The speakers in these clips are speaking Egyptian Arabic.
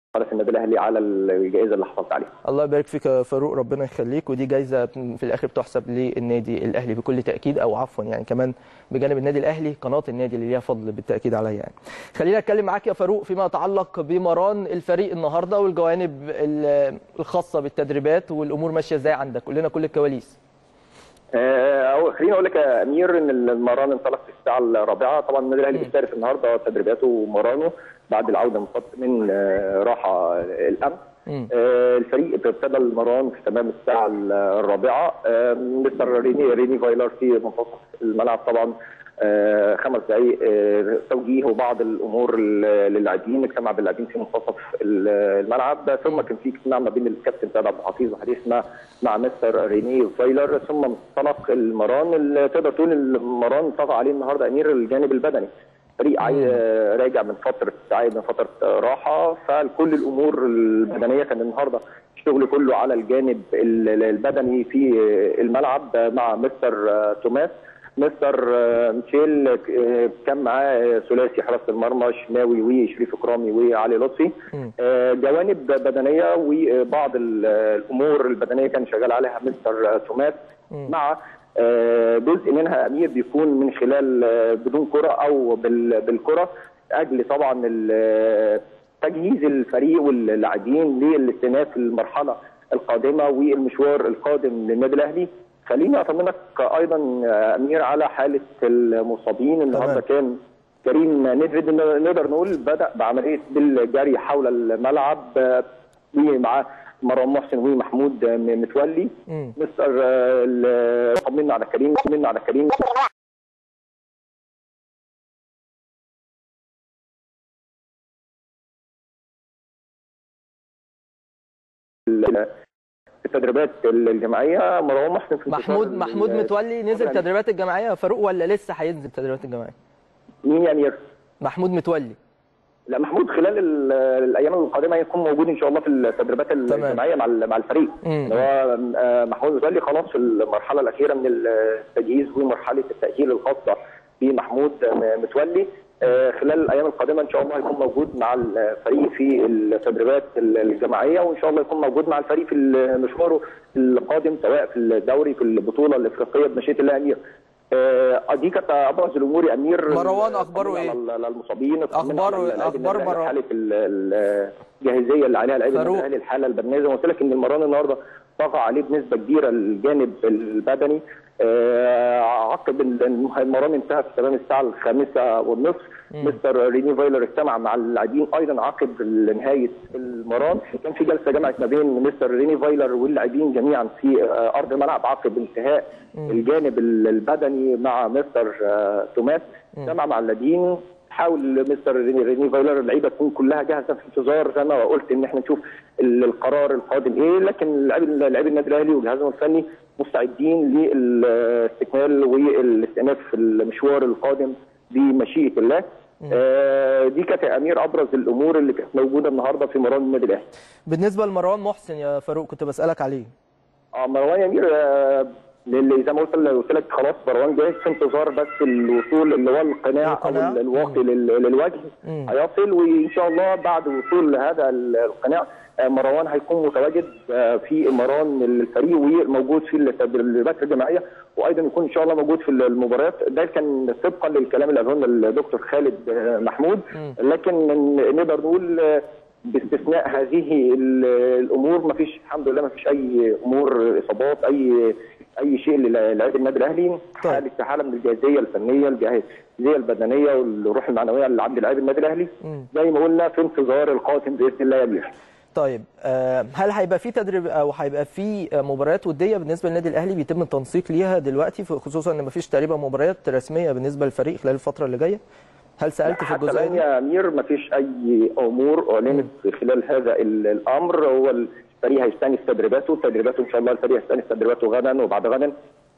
حرس النادي الاهلي على الجائزه اللي حصلت عليها الله يبارك فيك يا فاروق ربنا يخليك ودي جايزه في الاخر بتحسب للنادي الاهلي بكل تاكيد او عفوا يعني كمان بجانب النادي الاهلي قناه النادي اللي ليها فضل بالتاكيد عليا يعني خلينا اتكلم معاك يا فاروق فيما يتعلق بمران الفريق النهارده والجوانب ال- الخاصه بالتدريبات والامور ماشيه ازاي عندك قول لنا كل الكواليس آه، أو- خليني اقول لك يا امير ان المران انطلق في الساعه الرابعه طبعا النادي الاهلي بيشترك النهارده تدريباته ومرانه بعد العوده من فتره من آه، راحه الامس مم. آه، الفريق ابتدى المران في تمام الساعه الرابعه آه، مستر ريني ريني فايلر في منتصف الملعب طبعا آه، خمس دقائق آه، توجيه وبعض الامور ل- للاعبين اجتمع باللاعبين في منتصف ال- الملعب ثم كان في اجتماع ما بين الكابتن سيد عبد الحفيظ وحديث مع مع مستر ريني فايلر ثم انطلق المران اللي تقدر تقول المران طغى عليه النهارده امير الجانب البدني فريق عاي- راجع من فتره عايد من فتره راحه فكل الامور البدنيه كان النهارده الشغل كله على الجانب ال- البدني في الملعب مع مستر توماس مستر ميشيل كان معاه ثلاثي حراسه المرمى شناوي وشريف اكرامي وعلي لطفي مم. جوانب بدنيه وبعض ال- الامور البدنيه كان شغال عليها مستر توماس مع آه، جزء منها امير بيكون من خلال آه، بدون كره او بال- بالكره اجل طبعا ال- تجهيز الفريق واللاعبين للاستئناف المرحله القادمه والمشوار القادم للنادي الاهلي خليني اطمنك ايضا آه، امير على حاله المصابين النهارده كان كريم نيدفيد نقدر نقول بدا بعمليه بالجري حول الملعب آه، ومعاه مروان محسن ومحمود آه، متولي مم. مستر آه، ال- طمنا على كريم طمنا على كريم ال- التدريبات الجماعيه مروان محسن في محمود انتظار محمود ال- متولي نزل يعني تدريبات الجماعيه يا فاروق ولا لسه هينزل التدريبات الجماعيه مين يعني يرسل؟ محمود متولي لا محمود خلال ال- الايام القادمه هيكون موجود ان شاء الله في التدريبات الجماعيه مع ال- مع الفريق مم. اللي هو آه، محمود متولي خلاص في المرحله الاخيره من التجهيز ومرحله التاهيل الخاصه بمحمود متولي آه، خلال الايام القادمه ان شاء الله هيكون موجود مع الفريق في التدريبات الجماعيه وان شاء الله يكون موجود مع الفريق في مشواره القادم سواء في الدوري في البطوله الافريقيه بمشيئه الله امير آه، دي كانت ابرز الامور يا امير مروان أخباره طمنا إيه؟ على ال- على المصابين أخباره- طمنا على اللاعب أخبار النادي الأهلي، مروان. حاله ال- ال- الجاهزيه اللي عليها لعيبه فاروق. النادي الاهلي الحاله البدنيه زي ما قلت لك ان المران النهارده طغى عليه بنسبه كبيره الجانب البدني آه، عقب ال- المران انتهى في تمام الساعه الخامسه والنصف مستر ريني فايلر اجتمع مع اللاعبين ايضا عقب نهايه المران كان في جلسه جمعت ما بين مستر ريني فايلر واللاعبين جميعا في آه، ارض الملعب عقب انتهاء الجانب ال- البدني مع مستر آه، توماس جمع مع اللاعبين حاول مستر ريني, ريني فايلر اللعيبه تكون كلها جاهزه في انتظار زي ما قلت ان احنا نشوف ال- القرار القادم ايه لكن لاعبي لاعبي النادي الاهلي وجهازهم الفني مستعدين للاستكمال والاستئناف في المشوار القادم بمشيئه الله آه دي كانت يا امير ابرز الامور اللي كانت موجوده النهارده في مران النادي الاهلي بالنسبه لمروان محسن يا فاروق كنت بسالك عليه اه مروان يا امير آه، اللي زي ما قلت قلت لك خلاص مروان جاهز في انتظار بس الوصول اللي هو القناع او القناع. ال- الواقي لل- للوجه مم. هيصل وان شاء الله بعد وصول هذا ال- القناع آه، مروان هيكون متواجد آه، في مران الفريق وموجود في التدريبات الجماعيه وايضا يكون ان شاء الله موجود في المباريات ده كان طبقا للكلام اللي قاله لنا الدكتور خالد آه، محمود لكن نقدر نقول آه، باستثناء هذه ال- الامور ما فيش الحمد لله ما فيش اي امور اصابات اي اي شيء للاعبي النادي الاهلي طيب. حاله حاله من الجاهزيه الفنيه الجاهزيه البدنيه والروح المعنويه اللي عند لاعبي النادي الاهلي مم. زي ما قلنا في انتظار القادم باذن الله يا امير طيب آه، هل هيبقى في تدريب او هيبقى في آه، مباريات وديه بالنسبه للنادي الاهلي بيتم التنسيق ليها دلوقتي خصوصا ان مفيش تقريبا مباريات رسميه بالنسبه للفريق خلال الفتره اللي جايه هل سالت في حتى الجزئيه الان دي؟ يا امير ما فيش اي امور اعلنت خلال هذا ال- الامر هو الفريق هيستأنف تدريباته تدريباته ان شاء الله الفريق هيستأنف تدريباته غدا وبعد غدا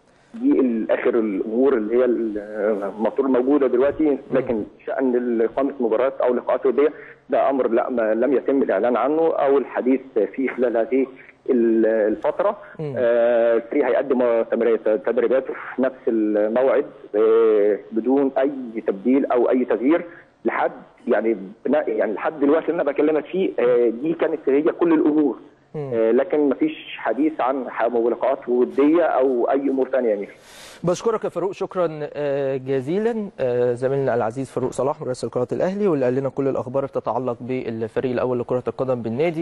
دي اخر الامور اللي هي المفروض موجوده دلوقتي لكن شان اقامه مباريات او لقاءات وديه ده امر لا ما لم يتم الاعلان عنه او الحديث فيه خلال هذه ال- الفتره مم. آه، الفريق هيقدم تمرينات- تدريباته في نفس الموعد آه، بدون اي تبديل او اي تغيير لحد يعني بنا- يعني لحد دلوقتي اللي انا بكلمك فيه آه، دي كانت هي كل الامور آه، لكن مفيش حديث عن ح- لقاءات وديه او اي امور ثانيه يعني بشكرك يا فاروق شكرا آه، جزيلا آه، زميلنا العزيز فاروق صلاح مراسل قناه الاهلي واللي قال لنا كل الاخبار تتعلق بالفريق الاول لكره القدم بالنادي